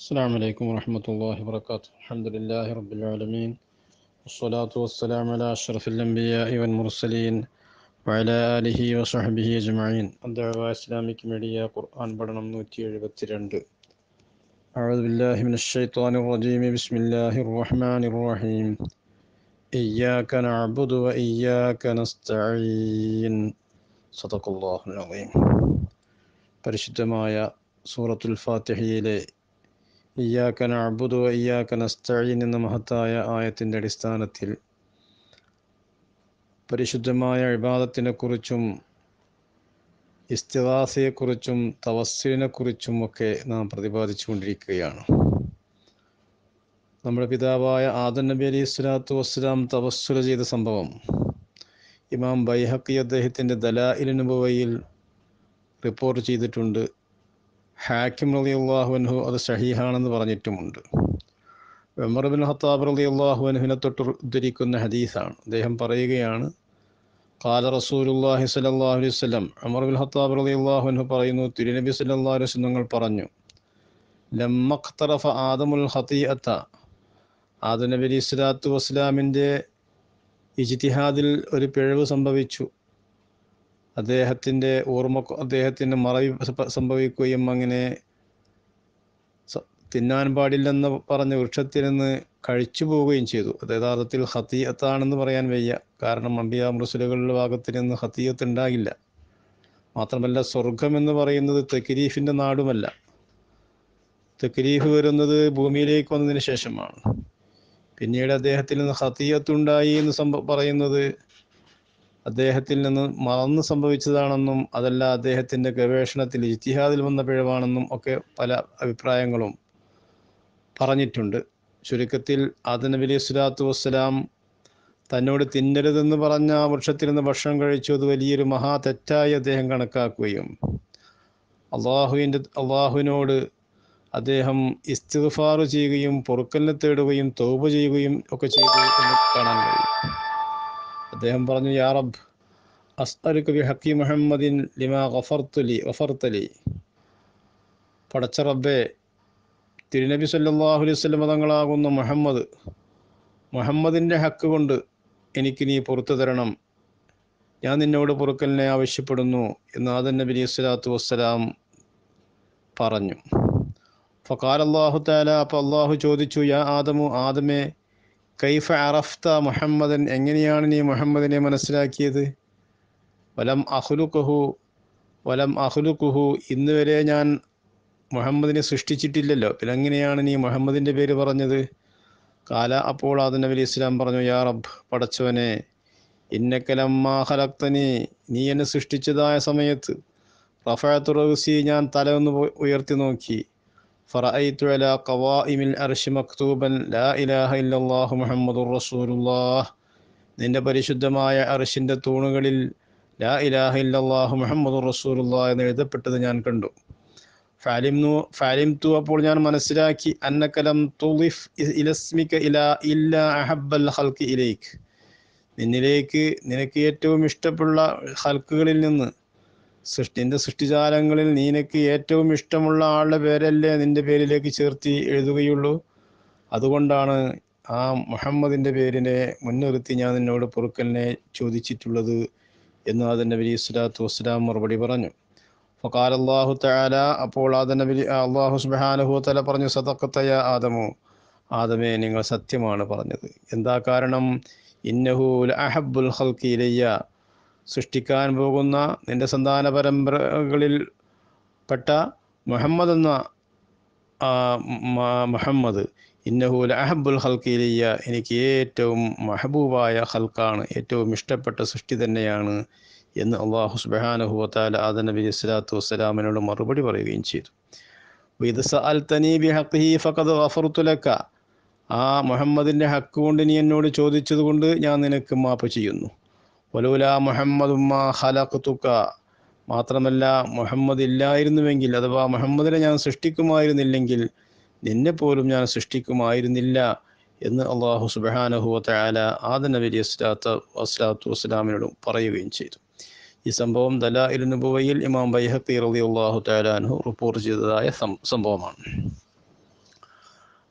السلام عليكم ورحمة الله وبركاته الحمد لله رب العالمين والصلاة والسلام على أشرف الأنبياء والمرسلين وعلى آله وصحبه أجمعين الدعوة إسلامك ميديا قرآن بدنا نوتي എഴുപത്തിരണ്ട് أعوذ بالله من الشيطان الرجيم بسم الله الرحمن الرحيم إياك نعبد وإياك نستعين صدق الله العظيم പരിശുദ്ധമായ സൂറത്തുൽ ഫാത്തിഹയിലെ ഇയ്യാക്ക നഅ്ബുദു വ ഇയ്യാക്ക നസ്തഈൻ എന്ന മഹത്തായ ആയത്തിൻ്റെ അടിസ്ഥാനത്തിൽ പരിശുദ്ധമായ ഇബാദത്തിനെക്കുറിച്ചും ഇസ്തിവാസയെക്കുറിച്ചും തവസ്സിലിനെക്കുറിച്ചും ഒക്കെ നാം പ്രതിപാദിച്ചു കൊണ്ടിരിക്കുകയാണ് നമ്മുടെ പിതാവായ ആദൻ നബി അലൈഹി സ്വലാത്തു വസ്സലാം തവസ്സുല ചെയ്ത സംഭവം ഇമാം ബൈഹക്കി അദ്ദേഹത്തിൻ്റെ ദലാഇലിനുബവയിൽ റിപ്പോർട്ട് ചെയ്തിട്ടുണ്ട് ഹാക്കിം റലി അള്ളാഹുഅൻഹു അത് ഷഹീഹാണെന്ന് പറഞ്ഞിട്ടുമുണ്ട് ഉമർ ബിൻ ഹത്താബ് റലി അള്ളാഹുഅൻഹുവിനെ തൊട്ട് ഉദ്ധരിക്കുന്ന ഹദീസാണ് അദ്ദേഹം പറയുകയാണ് കാല റസൂലുല്ലാഹി സല്ലല്ലാഹു അലൈഹി വസല്ലം ഉമർ ബിൻ ഹത്താബ് റലി അള്ളാഹുഅൻഹു പറയുന്നു തിരുനബി സല്ലല്ലാഹു അലൈഹി വസല്ലം നിങ്ങൾ പറഞ്ഞു ലമ്മഖ്തറഫ ആദമുൽ ഖതീഅത്ത ആദം നബി അലൈഹി സ്വലാത്തു വസ്സലാമിൻ്റെ ഇജ്തിഹാദിൽ ഒരു പിഴവ് സംഭവിച്ചു അദ്ദേഹത്തിൻ്റെ ഓർമ്മ അദ്ദേഹത്തിന് മറവി സംഭവിക്കുകയും അങ്ങനെ തിന്നാൻ പാടില്ലെന്ന് പറഞ്ഞ വൃക്ഷത്തിൽ നിന്ന് കഴിച്ചു പോവുകയും ചെയ്തു അത് യഥാർത്ഥത്തിൽ ഹത്തീയത്താണെന്ന് പറയാൻ വയ്യ കാരണം അമ്പിയ മുസ്ലുകളുടെ ഭാഗത്തിൽ നിന്ന് ഹത്തീയത്ത് ഉണ്ടാകില്ല മാത്രമല്ല സ്വർഗം എന്ന് പറയുന്നത് തെക്കിരീഫിൻ്റെ നാടുമല്ല തെക്കിരീഫ് വരുന്നത് ഭൂമിയിലേക്ക് വന്നതിന് ശേഷമാണ് പിന്നീട് അദ്ദേഹത്തിൽ നിന്ന് ഹത്തീയത്തുണ്ടായി എന്ന് സംഭവ പറയുന്നത് അദ്ദേഹത്തിൽ നിന്ന് മറന്ന് സംഭവിച്ചതാണെന്നും അതല്ല അദ്ദേഹത്തിൻ്റെ ഗവേഷണത്തിൽ ഇത്തിഹാദിൽ വന്ന പിഴവാണെന്നും ഒക്കെ പല അഭിപ്രായങ്ങളും പറഞ്ഞിട്ടുണ്ട് ചുരുക്കത്തിൽ ആദ നബി അലൈഹി സ്വലാത്തു വസ്സലാം തന്നോട് തിന്നരുതെന്ന് പറഞ്ഞ ആ വൃക്ഷത്തിൽ നിന്ന് ഭക്ഷണം കഴിച്ചു അത് വലിയൊരു മഹാ തെറ്റായി അദ്ദേഹം കണക്കാക്കുകയും അള്ളാഹുവിൻ്റെ അള്ളാഹുവിനോട് അദ്ദേഹം ഇസ്തിഗ്ഫാർ ചെയ്യുകയും പൊറുക്കലിനെ തേടുകയും തൗബ ചെയ്യുകയും ഒക്കെ ചെയ്തു എന്ന് കാണാൻ കഴിയും അദ്ദേഹം പറഞ്ഞു യാ റബ്ബ് അസ്അലുക ബി ഹക്കി മുഹമ്മദിൻ ലിമാ ഗഫർത്തുലി ഗഫർത്തലി പടച്ച റബ്ബേ തിരുനബി സല്ലല്ലാഹു അലൈഹി വസല്ലം തങ്ങളാകുന്ന മുഹമ്മദ് മുഹമ്മദിൻ്റെ ഹക്ക് കൊണ്ട് എനിക്ക് നീ പുറത്തു തരണം ഞാൻ നിന്നോട് പൊറുക്കലിനെ ആവശ്യപ്പെടുന്നു എന്ന് ആദൻ നബി അലൈഹി സ്വലാത്തു വസ്സലാം പറഞ്ഞു ഫക്കാൽ അള്ളാഹു താല അപ്പോൾ അള്ളാഹു ചോദിച്ചു യാ ആദമു ആദമേ കൈഫ അറഫ്ത മുഹമ്മദൻ എങ്ങനെയാണ് നീ മുഹമ്മദിനെ മനസ്സിലാക്കിയത് വലം അഹ്ലുക്കുഹു വലം അഹ്ലുക്കുഹു ഇന്ന് വരെ ഞാൻ മുഹമ്മദിനെ സൃഷ്ടിച്ചിട്ടില്ലല്ലോ പിന്നെ എങ്ങനെയാണ് നീ മുഹമ്മദിൻ്റെ പേര് പറഞ്ഞത് കാല അപ്പോൾ ആദം നബി ഇസ്ലാം പറഞ്ഞു യാ റബ്ബ് പടച്ചവനെ ഇന്നക്കലമ്മാ ഹലക്തനി നീ എന്നെ സൃഷ്ടിച്ചതായ സമയത്ത് റഫാത്തു റൗസി ഞാൻ തല ഒന്ന് ഉയർത്തി നോക്കി فرأيت على قوائم الأرش مكتوبا لا إله إلا الله محمد رسول الله നിന്റെ പരിശുദ്ധമായ അർഷിൻ്റെ തൂണുകളിൽ ലാ ഇലാഹ ഇല്ലല്ലാഹു മുഹമ്മദ് റസൂലുള്ള എന്ന് എഴുതപ്പെട്ടത് ഞാൻ കണ്ടു ഫാലിംനു ഫാലിംതു അപ്പോൾ ഞാൻ മനസ്സിലാക്കി അന്നക്കലം തുളിഫ് ഇലസ്മിക ഇല ഇല്ല അഹബ്ബൽ ഹൽക്ക് ഇലേക്ക് നിന്നിലേക്ക് നിനക്ക് ഏറ്റവും ഇഷ്ടമുള്ള ഹൽക്കുകളിൽ നിന്ന് സൃഷ്ടി എൻ്റെ സൃഷ്ടിജാലങ്ങളിൽ നിനക്ക് ഏറ്റവും ഇഷ്ടമുള്ള ആളുടെ പേരല്ലേ നിൻ്റെ പേരിലേക്ക് ചേർത്തി എഴുതുകയുള്ളൂ അതുകൊണ്ടാണ് ആ മുഹമ്മദിൻ്റെ പേരിനെ മുൻനിർത്തി ഞാൻ നിന്നോട് പൊറുക്കലിനെ ചോദിച്ചിട്ടുള്ളത് എന്ന് ആദൻ നബി സ്വലാത്തു വസ്സലാം മറുപടി പറഞ്ഞു ഫക്കാൽ അള്ളാഹു തആല അപ്പോൾ ആദൻ നബി അള്ളാഹു സുബ്ഹാനഹു തആല പറഞ്ഞു സദഖത്തയ ആദമു ആദമേ നിങ്ങൾ സത്യമാണ് പറഞ്ഞത് എന്താ കാരണം ഇന്നഹു അഹബ്ബുൽ ഖൽഖി ഇലയ്യ സൃഷ്ടിക്കാൻ പോകുന്ന നിന്റെ സന്താന പരമ്പരകളിൽ പെട്ട മുഹമ്മദ് എന്ന മുഹമ്മദ് ഇന്നഹുൽ അഹബുൽ ഹൽക്കിലിയ എനിക്ക് ഏറ്റവും മഹബൂബായ ഹൽക്കാണ് ഏറ്റവും ഇഷ്ടപ്പെട്ട സൃഷ്ടി തന്നെയാണ് എന്ന് അള്ളാഹു സുബാനഹുവത്താല ആദ നബി സ്വലാത്തു വസ്സലാമിനോട് മറുപടി പറയുകയും ചെയ്തു ഇത് സഅൽ തനീബി ഹഖി ഫഖദ് ഗഫർത്തുലക്ക ആ മുഹമ്മദിൻ്റെ ഹക്ക് കൊണ്ട് നീ എന്നോട് ചോദിച്ചതുകൊണ്ട് ഞാൻ നിനക്ക് മാപ്പ് ചെയ്യുന്നു വലൂല മുഹമ്മദുമ്മ ഹലഖ്തുക മാത്രമല്ല മുഹമ്മദ് ഇല്ലായിരുന്നുവെങ്കിൽ അഥവാ മുഹമ്മദിനെ ഞാൻ സൃഷ്ടിക്കുമായിരുന്നില്ലെങ്കിൽ നിന്നെ പോലും ഞാൻ സൃഷ്ടിക്കുമായിരുന്നില്ല എന്ന് അള്ളാഹു സുബാനഹു തആല ആദ നബി അലൈഹി സ്വലാത്തു വസ്ലാത്തു വസ്സലാമിനോടും പറയുകയും ചെയ്തു ഈ സംഭവം ദലാഇൽ നുബുവയിൽ ഇമാം ബൈഹഖി റളിയല്ലാഹു തആല അൻഹു റിപ്പോർട്ട് ചെയ്തതായ സംഭവമാണ്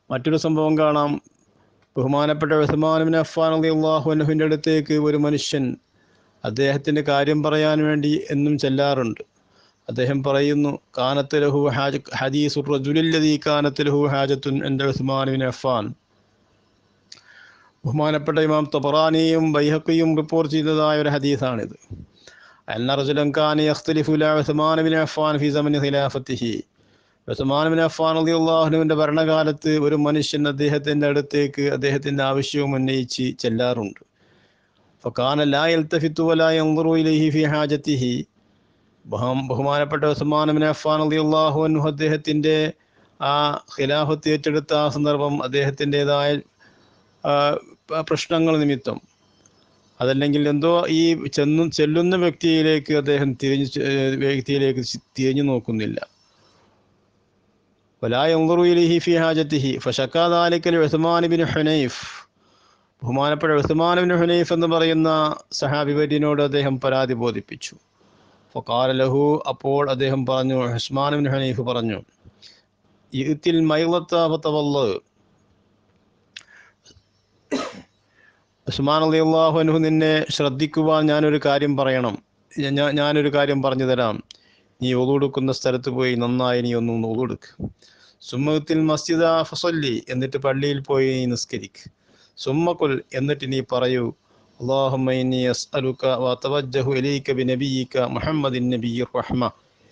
മറ്റൊരു സംഭവം കാണാം ബഹുമാനപ്പെട്ട ഉസ്മാനുബിൻ അഫ്ഫാൻ അലി അള്ളാഹുനഹുവിൻ്റെ അടുത്തേക്ക് ഒരു മനുഷ്യൻ അദ്ദേഹത്തിൻ്റെ കാര്യം പറയാൻ വേണ്ടി എന്നും ചെല്ലാറുണ്ട് അദ്ദേഹം പറയുന്നു കാനത്ത് ലഹു ഹാജ ഹദീസു റജുലില്ലതി കാനത്ത് ലഹു ഹാജത്തുൻ എൻ്റെ ഉസ്മാനുബിൻ അഫ്ഫാൻ ബഹുമാനപ്പെട്ട ഇമാം തബറാനിയും ബൈഹക്കിയും റിപ്പോർട്ട് ചെയ്തതായ ഒരു ഹദീസാണിത് അന്ന റജുലൻ ഖാൻ യഖ്തലിഫു ലാ ഉസ്മാൻ ബിൻ അഫ്ഫാൻ ഫി സമനി ഖിലാഫത്തിഹി ഉസ്മാൻ ബിൻ അഫ്ഫാൻ റളിയല്ലാഹുവിൻ്റെ ഭരണകാലത്ത് ഒരു മനുഷ്യൻ അദ്ദേഹത്തിൻ്റെ അടുത്തേക്ക് അദ്ദേഹത്തിൻ്റെ ആവശ്യവും ഉന്നയിച്ച് ചെല്ലാറുണ്ട് ഫക്കാന ലാ യൽതഫിത്തു വലാ യൻദുറു ഇലൈഹി ഫി ഹാജത്തിഹി ബഹം ബഹുമാനപ്പെട്ട ഉസ്മാൻ ബിൻ അഫ്ഫാൻ റളിയല്ലാഹു അൻഹു അദ്ദേഹത്തിൻ്റെ ആ ഖിലാഫത്ത് ഏറ്റെടുത്ത ആ സന്ദർഭം അദ്ദേഹത്തിൻ്റെതായ പ്രശ്നങ്ങൾ നിമിത്തം അതല്ലെങ്കിൽ എന്തോ ഈ ചെന്നു ചെല്ലുന്ന വ്യക്തിയിലേക്ക് അദ്ദേഹം തിരിഞ്ഞു വ്യക്തിയിലേക്ക് തിരിഞ്ഞു നോക്കുന്നില്ല വലായുറുയിലിഹി ഫി ഹാജത്തിഹി ഫഷക്കാദാലിക്കൽ ഉസ്മാൻ ബിൻ ഹുനൈഫ് ബഹുമാനപ്പെട്ട ഉസ്മാൻ ബിൻ ഹുനൈഫ് എന്ന് പറയുന്ന സഹാബിബരിനോട് അദ്ദേഹം പരാതി ബോധിപ്പിച്ചു ഫക്കാല ലഹു അപ്പോൾ അദ്ദേഹം പറഞ്ഞു ഉസ്മാൻ ബിൻ ഹുനൈഫ് പറഞ്ഞു ഇത്തിൽ മൈലത്തവല്ല ഉസ്മാൻ അലി അള്ളാഹുനഹു നിന്നെ ശ്രദ്ധിക്കുവാൻ ഞാനൊരു കാര്യം പറയണം ഞാൻ ഞാനൊരു കാര്യം പറഞ്ഞു തരാം നീ ഒതുകൊടുക്കുന്ന സ്ഥലത്ത് പോയി നന്നായി നീ ഒന്ന് ഒതുകൊടുക്ക് സുമ്മത്തിൽ മസ്ജിദ ഫസല്ലി എന്നിട്ട് പള്ളിയിൽ പോയി നീ നിസ്കരിക്ക് സുമ്മക്കുൽ എന്നിട്ട് നീ പറയൂ اللهم إني أسألك وأتوجه إليك بنبيك محمد النبي الرحمة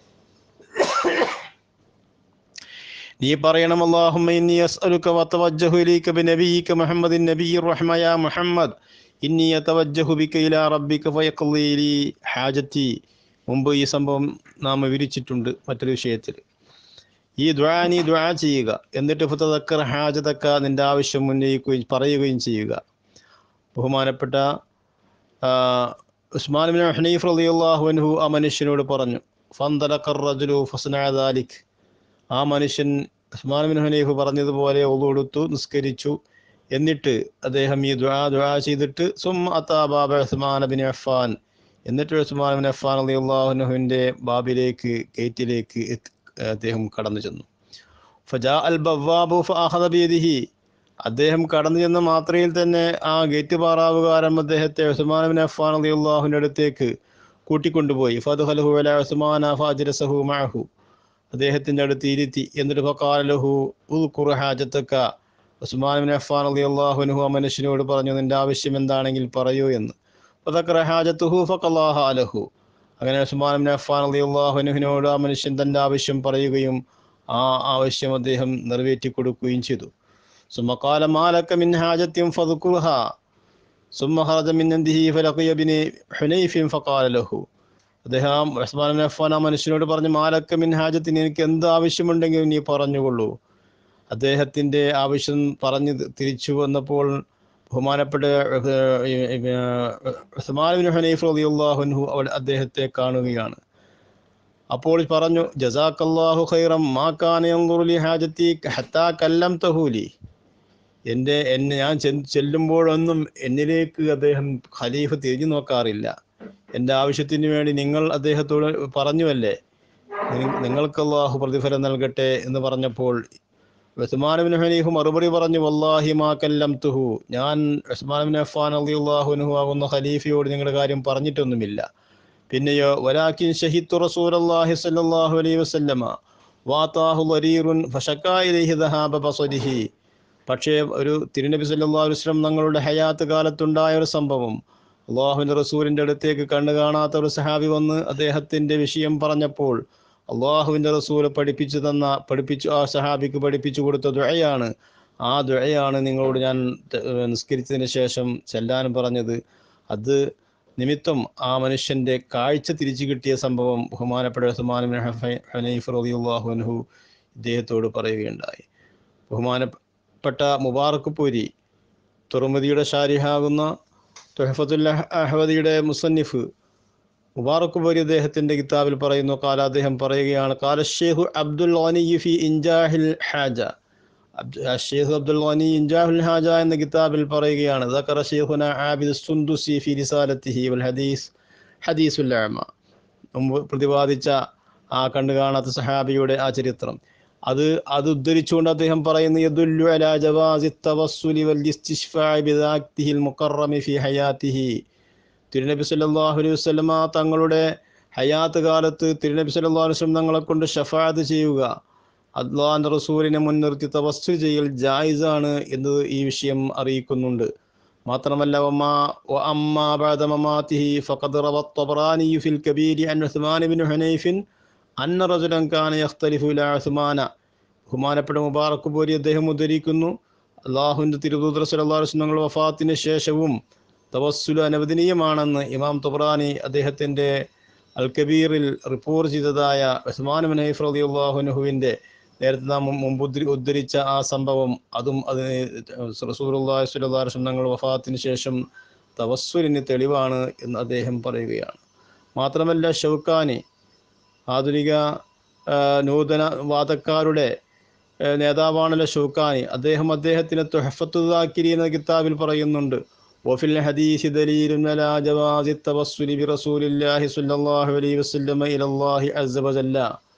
നീ പറയണം അല്ലാഹുമ്മ ഇന്നി അസ്അലുക വതവജ്ജഹു ഇലൈക ബിനബിയിക മുഹമ്മദിൻ നബിയ്യിർ റഹ്മ യാ മുഹമ്മദ് ഇന്നി യതവജ്ജഹു ബിക ഇലാ റബ്ബിക ഫയഖ്ളി ലി ഹാജത്തി മുമ്പ് ഈ സംഭവം നാം വിവരിച്ചിട്ടുണ്ട് മറ്റൊരു വിഷയത്തിൽ ഈ ദ്വാ നീ ദ്വാ ചെയ്യുക എന്നിട്ട് ഫതദക്കർ ഹാജതക്ക നിന്റെ ആവശ്യം ഉന്നയിക്കുകയും പറയുകയും ചെയ്യുക ബഹുമാനപ്പെട്ട ഉസ്മാൻ ബിൻ ഹനീഫ് റളിയല്ലാഹു അൻഹു ആ മനുഷ്യനോട് പറഞ്ഞു ഫന്തലഖർ റജുലു ഫസ്നഅ ദാലിക് ആ മനുഷ്യൻ ഉസ്മാൻ ബിൻ ഹനീഫ് പറഞ്ഞതുപോലെ ഒതുകൊടുത്തു നിസ്കരിച്ചു എന്നിട്ട് അദ്ദേഹം ഈ ദുആ ദുആ ചെയ്തിട്ട് സും അത്താബാബ ഉസ്മാൻ ബിൻ അഫ്ഫാൻ എന്നിട്ട് ഉസ്മാൻ ബിൻ അഫ്ഫാൻ അള്ളാഹുനുഹുവിൻ്റെ ബാബിലേക്ക് ഗേറ്റിലേക്ക് അദ്ദേഹം കടന്നു ചെന്നു ഫജാ അൽ ബവാബു ഫഅഖദ ബിയദിഹി അദ്ദേഹം കടന്നു ചെന്ന മാത്രയിൽ തന്നെ ആ ഗേറ്റ് പാറാവുകാരൻ അദ്ദേഹത്തെ ഉസ്മാൻ ബിൻ അഫ്ഫാൻ അള്ളാഹുവിൻ്റെ അടുത്തേക്ക് കൂട്ടിക്കൊണ്ടുപോയി ഫദ്ഹലഹു അല ഉസ്മാന ഫാജിരസഹു മഅഹു അദ്ദേഹത്തിൻ്റെ അടുത്ത് ഇരുത്തി എന്നിട്ട് ഫക്കാലഹു ഉൽ ഹാജത്തക്ക ഉസ്മാൻ ബിൻ അഫ്ഫാൻ അലി അള്ളാഹുനുഹു ആ മനുഷ്യനോട് പറഞ്ഞു നിന്റെ ആവശ്യം എന്താണെങ്കിൽ പറയൂ എന്ന് ഫതക്കറ ഹാജത്തുഹു ഫക്കല്ലാഹ അലഹു അങ്ങനെ ഉസ്മാൻ ബിൻ അഫ്ഫാൻ അലി അള്ളാഹുനുഹിനോട് ആ മനുഷ്യൻ തൻ്റെ ആവശ്യം പറയുകയും ആ ആവശ്യം അദ്ദേഹം നിറവേറ്റി കൊടുക്കുകയും ചെയ്തു സുമക്കാല മാലക്ക മിൻ ഹാജത്യം ഫതുക്കുർഹ സുമ്മ ഹറജ മിൻ എന്തിഹി ഫലഖിയ ബിനി ഹുനൈഫിൻ ഫഖാല ലഹു അദ്ദേഹം ഉസ്മാൻ ബിൻ അഫ്ഫാൻ ആ മനുഷ്യനോട് പറഞ്ഞു മാലക്ക മിൻ ഹാജത്തിന് എനിക്ക് എന്ത് ആവശ്യമുണ്ടെങ്കിലും നീ പറഞ്ഞുകൊള്ളൂ അദ്ദേഹത്തിൻ്റെ ആവശ്യം പറഞ്ഞ് തിരിച്ചു വന്നപ്പോൾ ബഹുമാനപ്പെട്ട ഉസ്മാൻ ബിൻ ഹനീഫ് റളിയല്ലാഹുൻഹു അവൾ അദ്ദേഹത്തെ കാണുകയാണ് അപ്പോൾ പറഞ്ഞു ജസാക്കല്ലാഹു ഖൈറം മാ കാന യൻദുറു ലി ഹാജത്തി ഹത്താ കല്ലം തഹൂലി എൻ്റെ എന്നെ ഞാൻ ചെല്ലുമ്പോഴൊന്നും എന്നിലേക്ക് അദ്ദേഹം ഖലീഫ് തിരിഞ്ഞു നോക്കാറില്ല എൻ്റെ ആവശ്യത്തിന് വേണ്ടി നിങ്ങൾ അദ്ദേഹത്തോട് പറഞ്ഞുവല്ലേ നിങ്ങൾക്ക് അള്ളാഹു പ്രതിഫലം നൽകട്ടെ എന്ന് പറഞ്ഞപ്പോൾ ഉസ്മാനുബിൻ ഹനീഫ് മറുപടി പറഞ്ഞു വല്ലാഹി മാ കല്ലം തുഹു ഞാൻ ഉസ്മാനുബിൻ അഫ്ഫാൻ അലി അള്ളാഹുനുഹു ആകുന്ന ഖലീഫയോട് നിങ്ങളുടെ കാര്യം പറഞ്ഞിട്ടൊന്നുമില്ല പിന്നെയോ വലാക്കിൻ ഷഹിത്തു റസൂൽ അള്ളാഹി സല്ലാഹു അലൈഹി വസല്ലമ വാത്താഹു ലരീറുൻ ഫഷക്കായിലേഹി ദഹാബ ബസരിഹി പക്ഷേ ഒരു തിരുനബി സല്ലല്ലാഹു അലൈഹി വസല്ലം തങ്ങളുടെ ഹയാത്ത് കാലത്തുണ്ടായ ഒരു സംഭവം അള്ളാഹുവിൻ്റെ റസൂലിൻ്റെ അടുത്തേക്ക് കണ്ണു കാണാത്ത ഒരു സഹാബി വന്ന് അദ്ദേഹത്തിൻ്റെ വിഷയം പറഞ്ഞപ്പോൾ അള്ളാഹുവിൻ്റെ റസൂൽ പഠിപ്പിച്ചു തന്ന പഠിപ്പിച്ചു ആ സഹാബിക്ക് പഠിപ്പിച്ചു കൊടുത്ത ദുഴയാണ് ആ ദുഴയാണ് നിങ്ങളോട് ഞാൻ നിസ്കരിച്ചതിന് ശേഷം ചെല്ലാൻ പറഞ്ഞത് അത് നിമിത്തം ആ മനുഷ്യൻ്റെ കാഴ്ച തിരിച്ചു കിട്ടിയ സംഭവം ബഹുമാനപ്പെട്ട ഉസ്മാൻ ഹനീഫ് റളിയല്ലാഹു അൻഹു ഇദ്ദേഹത്തോട് പറയുകയുണ്ടായി ബഹുമാനപ്പെട്ട മുബാറക്ക് പൂരി തുറമുദിയുടെ ഷാരിഹാകുന്ന തുഹഫത്തുൽ അഹ്വദിയുടെ മുസന്നിഫ് മുബാറക്ക് പൂരി അദ്ദേഹത്തിൻ്റെ കിതാബിൽ പറയുന്നു കാല അദ്ദേഹം പറയുകയാണ് കാല ഷെയ്ഖു അബ്ദുൽ ഫി ഇൻജാഹിൽ ഹാജ ഷെയ്ഖ് അബ്ദുൽ ഖനി ഇൻജാഹുൽ ഹാജ എന്ന കിതാബിൽ പറയുകയാണ് ذكر شيخنا عابد السندسي في رسالته والحديث حديث الأعمى മുമ്പ് പ്രതിപാദിച്ച ആ കണ്ടു കാണാത്ത സഹാബിയുടെ ആ ചരിത്രം അത് അത് ഉദ്ധരിച്ചുകൊണ്ട് അദ്ദേഹം പറയുന്നു യദുല്ലു അലാ ജവാസി തവസ്സുലി വൽ ഇസ്തിശ്ഫാഇ ബിദാത്തിഹിൽ മുഖറമി ഫി ഹയാത്തിഹി തിരുനബി സല്ലല്ലാഹു അലൈഹി വസല്ലമ തങ്ങളുടെ ഹയാത്ത് കാലത്ത് തിരുനബി സല്ലല്ലാഹു അലൈഹി വസല്ലം തങ്ങളെ കൊണ്ട് ഷഫാഅത്ത് ചെയ്യുക അള്ളാഹിൻ്റെ റസൂലിനെ മുൻനിർത്തി തവസ്സു ചെയ്യൽ ജായിസാണ് എന്ന് ഈ വിഷയം അറിയിക്കുന്നുണ്ട് മാത്രമല്ല വമാ വഅമ്മാ ബഅദ മമാതിഹി ഫഖദ് റവ الطبراني في الكبير عن عثمان بن حنيف അന്ന റജുലൻ കാന യഖ്തലിഫു ഇലാ ഉസ്മാന ബഹുമാനപ്പെട്ട മുബാറക്ക് പോരി അദ്ദേഹം ഉദ്ധരിക്കുന്നു അള്ളാഹുവിൻ്റെ തിരുദൂതർ സല്ലല്ലാഹു അലൈഹി വസല്ലം വഫാത്തിന് ശേഷവും തവസ്സുൽ അനുവദനീയമാണെന്ന് ഇമാം തുബ്രാനി അദ്ദേഹത്തിൻ്റെ അൽ കബീറിൽ റിപ്പോർട്ട് ചെയ്തതായ ഉസ്മാൻ ബിൻ ഹൈഫ് റളിയല്ലാഹു അൻഹുവിൻ്റെ നേരത്തെ നാം മുമ്പ് ഉദ്ധരി- ഉദ്ധരിച്ച ആ സംഭവം അതും അതിന് റസൂലുള്ളാഹി സ്വല്ലല്ലാഹു അലൈഹി വസല്ലം തങ്ങൾ വഫാത്തിന് ശേഷം തവസ്സുലിന് തെളിവാണ് എന്ന് അദ്ദേഹം പറയുകയാണ് മാത്രമല്ല ഷൗക്കാനി ആധുനിക ആ, നൂതന വാദക്കാരുടെ ആ, നേതാവാണല്ലോ ഷൗക്കാനി അദ്ദേഹം അദ്ദേഹത്തിന് തുഹഫത്തുദാക്കിരി എന്ന കിതാബിൽ പറയുന്നുണ്ട് وفي الحديث دليل على جواز التوسل برسول الله صلى الله عليه وسلم إلى الله عز وجل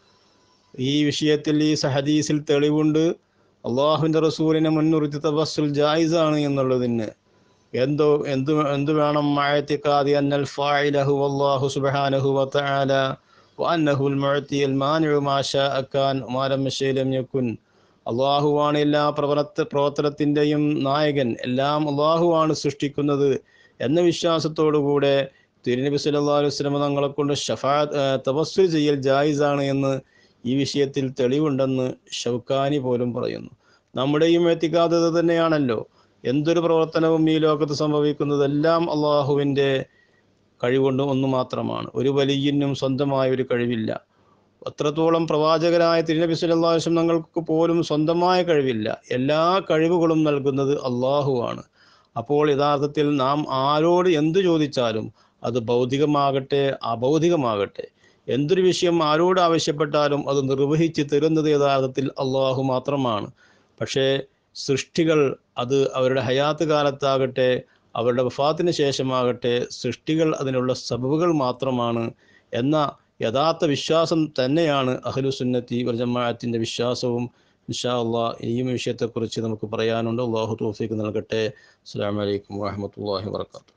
ഈ വിഷയത്തിൽ ഈ സഹദീസിൽ തെളിവുണ്ട് അള്ളാഹുവിൻ്റെ റസൂലിനെ മുൻനിർത്തി തവസ്സുൽ ജായിസാണ് എന്നുള്ളതിന് എന്തോ എന്ത് എന്ത് വേണം മഴത്തിക്കാതി അന്നൽ ഫായിലഹു അള്ളാഹു സുബ്ഹാനഹു വതആല وأنه المعطي المانع ما شاء كان وما لم يشاء لم يكن അള്ളാഹുവാണ് എല്ലാ പ്രവർത്ത പ്രവർത്തനത്തിൻ്റെയും നായകൻ എല്ലാം അള്ളാഹുവാണ് സൃഷ്ടിക്കുന്നത് എന്ന വിശ്വാസത്തോടുകൂടെ തിരുനബി സല്ലല്ലാഹു അലൈഹി വസല്ലം തങ്ങളെ കൊണ്ട് ഷഫാ തപസ്സുൽ ചെയ്യൽ ജായിസാണ് എന്ന് ഈ വിഷയത്തിൽ തെളിവുണ്ടെന്ന് ഷൗക്കാനി പോലും പറയുന്നു നമ്മുടെയും എത്തിക്കാത്തത് തന്നെയാണല്ലോ എന്തൊരു പ്രവർത്തനവും ഈ ലോകത്ത് സംഭവിക്കുന്നതെല്ലാം അള്ളാഹുവിൻ്റെ കഴിവുകൊണ്ട് ഒന്ന് മാത്രമാണ് ഒരു വലിയനും സ്വന്തമായ ഒരു കഴിവില്ല അത്രത്തോളം പ്രവാചകരായ തിരുനബി സല്ലല്ലാഹു അലൈഹി വസല്ലം തങ്ങൾക്ക് പോലും സ്വന്തമായ കഴിവില്ല എല്ലാ കഴിവുകളും നൽകുന്നത് അള്ളാഹുവാണ് അപ്പോൾ യഥാർത്ഥത്തിൽ നാം ആരോട് എന്ത് ചോദിച്ചാലും അത് ഭൗതികമാകട്ടെ അഭൗതികമാകട്ടെ എന്തൊരു വിഷയം ആരോട് ആവശ്യപ്പെട്ടാലും അത് നിർവഹിച്ച് തരുന്നത് യഥാർത്ഥത്തിൽ അള്ളാഹു മാത്രമാണ് പക്ഷേ സൃഷ്ടികൾ അത് അവരുടെ ഹയാത്ത് കാലത്താകട്ടെ അവരുടെ വഫാത്തിന് ശേഷമാകട്ടെ സൃഷ്ടികൾ അതിനുള്ള സബബുകൾ മാത്രമാണ് എന്ന യഥാർത്ഥ വിശ്വാസം തന്നെയാണ് അഹ്ലുസുന്നത്തി വൽ ജമാഅത്തിൻ്റെ വിശ്വാസവും ഇൻഷാ അള്ളാഹ് ഈ വിഷയത്തെക്കുറിച്ച് നമുക്ക് പറയാനുണ്ട് അള്ളാഹു തോഫിക്ക് നൽകട്ടെ അസ്സാം വലൈക്കും വാഹമത്തല്ലാഹി വർക്കാത്തു